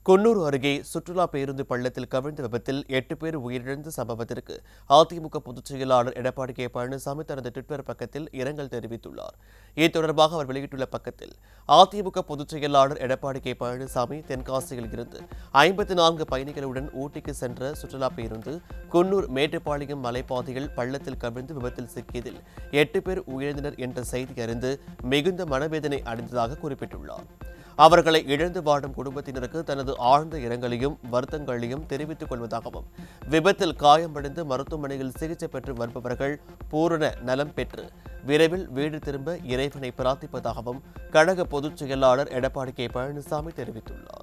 குன்னூர் அருகே சுற்றுலா பேருந்து பள்ளத்தில் கவிழ்ந்த விபத்தில் எட்டு பேர் உயிரிழந்த சம்பவத்திற்கு அதிமுக பொதுச் செயலாளர் எடப்பாடி கே பழனிசாமி தனது ட்விட்டர் பக்கத்தில் இரங்கல் தெரிவித்துள்ளார் இது தொடர்பாக அவர் வெளியிட்டுள்ள பக்கத்தில் அதிமுக பொதுச் செயலாளர் எடப்பாடி கே பழனிசாமி தென்காசியில் இருந்து ஐம்பத்தி நான்கு பயணிகளுடன் ஊட்டிக்கு சென்ற சுற்றுலா பேருந்து குன்னூர் மேட்டுப்பாளையம் மலைப்பாதையில் பள்ளத்தில் கவிழ்ந்து விபத்தில் சிக்கியதில் எட்டு பேர் உயிரிழந்தனர் என்ற செய்தி அறிந்து மிகுந்த மனவேதனை அடைந்ததாக குறிப்பிட்டுள்ளார் அவர்களை இழந்து வாடும் குடும்பத்தினருக்கு தனது ஆழ்ந்த இரங்கலையும் வருத்தங்களையும் தெரிவித்துக் கொள்வதாகவும் விபத்தில் காயமடைந்து மருத்துவமனையில் சிகிச்சை பெற்று வருபவர்கள் பூரண நலம் பெற்று விரைவில் வீடு திரும்ப இறைவனை பிரார்த்திப்பதாகவும் கழக பொதுச் செயலாளர் எடப்பாடி கே பழனிசாமி தெரிவித்துள்ளார்